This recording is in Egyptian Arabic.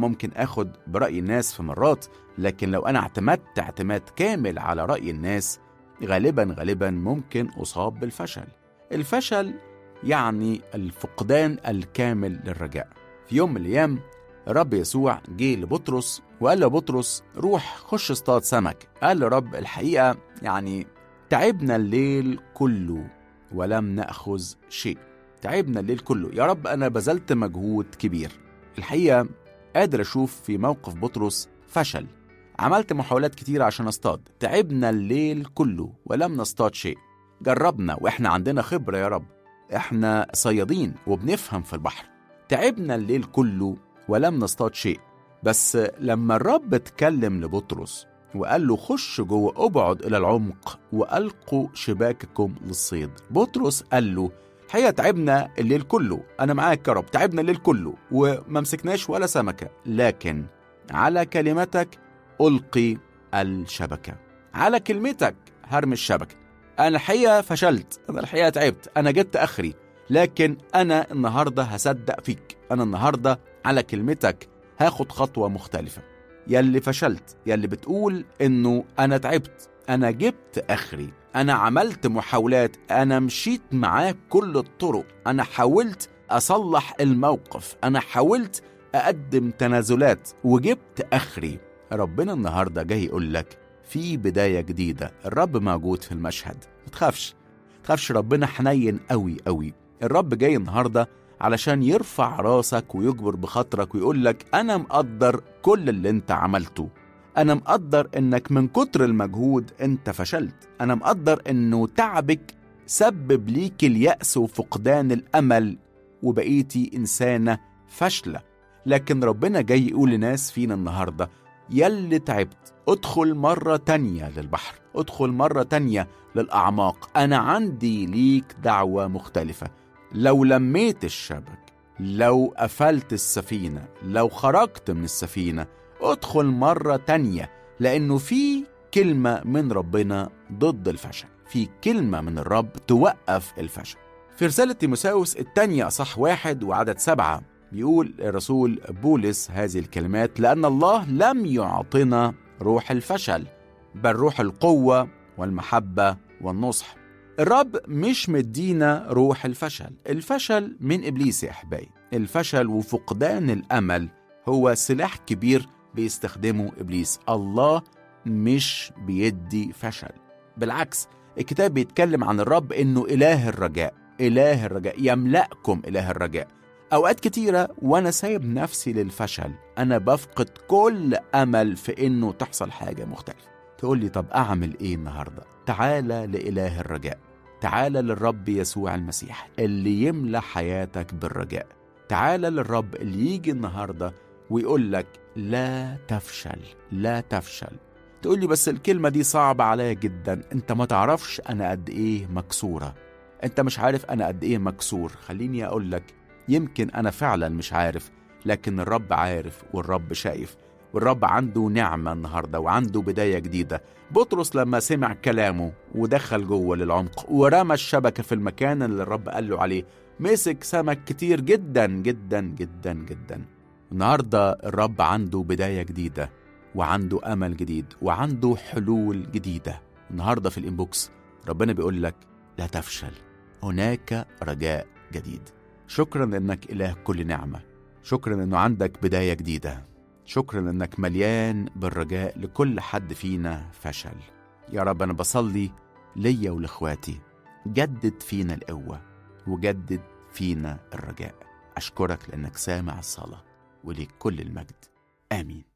ممكن اخد برأي الناس في مرات لكن لو انا اعتمدت اعتماد كامل على رأي الناس غالبا غالبا ممكن اصاب بالفشل الفشل يعني الفقدان الكامل للرجاء في يوم من الايام الرب يسوع جه لبطرس وقال له بطرس روح خش اصطاد سمك قال له رب الحقيقه يعني تعبنا الليل كله ولم ناخذ شيء تعبنا الليل كله يا رب انا بذلت مجهود كبير الحقيقه قادر اشوف في موقف بطرس فشل عملت محاولات كتير عشان اصطاد تعبنا الليل كله ولم نصطاد شيء جربنا واحنا عندنا خبره يا رب احنا صيادين وبنفهم في البحر تعبنا الليل كله ولم نصطاد شيء بس لما الرب اتكلم لبطرس وقال له خش جوه ابعد الى العمق والقوا شباككم للصيد بطرس قال له الحقيقه تعبنا الليل كله انا معاك يا رب تعبنا الليل كله وما مسكناش ولا سمكه لكن على كلمتك القي الشبكه على كلمتك هرمي الشبكه انا الحقيقه فشلت انا الحقيقه تعبت انا جبت اخري لكن انا النهارده هصدق فيك انا النهارده على كلمتك هاخد خطوه مختلفه يلي فشلت يلي بتقول انه انا تعبت انا جبت اخري انا عملت محاولات انا مشيت معاك كل الطرق انا حاولت اصلح الموقف انا حاولت اقدم تنازلات وجبت اخري ربنا النهارده جاي يقول لك في بدايه جديده الرب موجود في المشهد ما تخافش تخافش ربنا حنين قوي قوي الرب جاي النهارده علشان يرفع راسك ويجبر بخاطرك ويقول لك انا مقدر كل اللي انت عملته انا مقدر انك من كتر المجهود انت فشلت انا مقدر انه تعبك سبب ليك اليأس وفقدان الامل وبقيتي انسانه فاشله لكن ربنا جاي يقول لناس فينا النهارده يلي تعبت ادخل مرة تانية للبحر ادخل مرة تانية للأعماق أنا عندي ليك دعوة مختلفة لو لميت الشبك لو قفلت السفينة لو خرجت من السفينة ادخل مرة تانية لأنه في كلمة من ربنا ضد الفشل في كلمة من الرب توقف الفشل في رسالة تيموساوس التانية أصح واحد وعدد سبعة بيقول الرسول بولس هذه الكلمات لأن الله لم يعطنا روح الفشل بل روح القوة والمحبة والنصح الرب مش مدينا روح الفشل الفشل من إبليس يا أحبائي الفشل وفقدان الأمل هو سلاح كبير بيستخدمه إبليس الله مش بيدي فشل بالعكس الكتاب بيتكلم عن الرب إنه إله الرجاء إله الرجاء يملأكم إله الرجاء أوقات كتيرة وأنا سايب نفسي للفشل أنا بفقد كل أمل في إنه تحصل حاجة مختلفة تقول لي طب أعمل إيه النهاردة تعالى لإله الرجاء تعالى للرب يسوع المسيح اللي يملى حياتك بالرجاء تعالى للرب اللي يجي النهاردة ويقول لك لا تفشل لا تفشل تقول لي بس الكلمة دي صعبة عليا جدا انت ما تعرفش انا قد ايه مكسورة انت مش عارف انا قد ايه مكسور خليني اقول لك يمكن انا فعلا مش عارف لكن الرب عارف والرب شايف والرب عنده نعمة النهاردة وعنده بداية جديدة بطرس لما سمع كلامه ودخل جوه للعمق ورمى الشبكة في المكان اللي الرب قال له عليه مسك سمك كتير جدا جدا جدا جدا النهاردة الرب عنده بداية جديدة وعنده أمل جديد وعنده حلول جديدة النهاردة في الإنبوكس ربنا بيقول لك لا تفشل هناك رجاء جديد شكرا انك اله كل نعمه شكرا انه عندك بدايه جديده شكرا انك مليان بالرجاء لكل حد فينا فشل يا رب انا بصلي ليا ولاخواتي جدد فينا القوه وجدد فينا الرجاء اشكرك لانك سامع الصلاه وليك كل المجد امين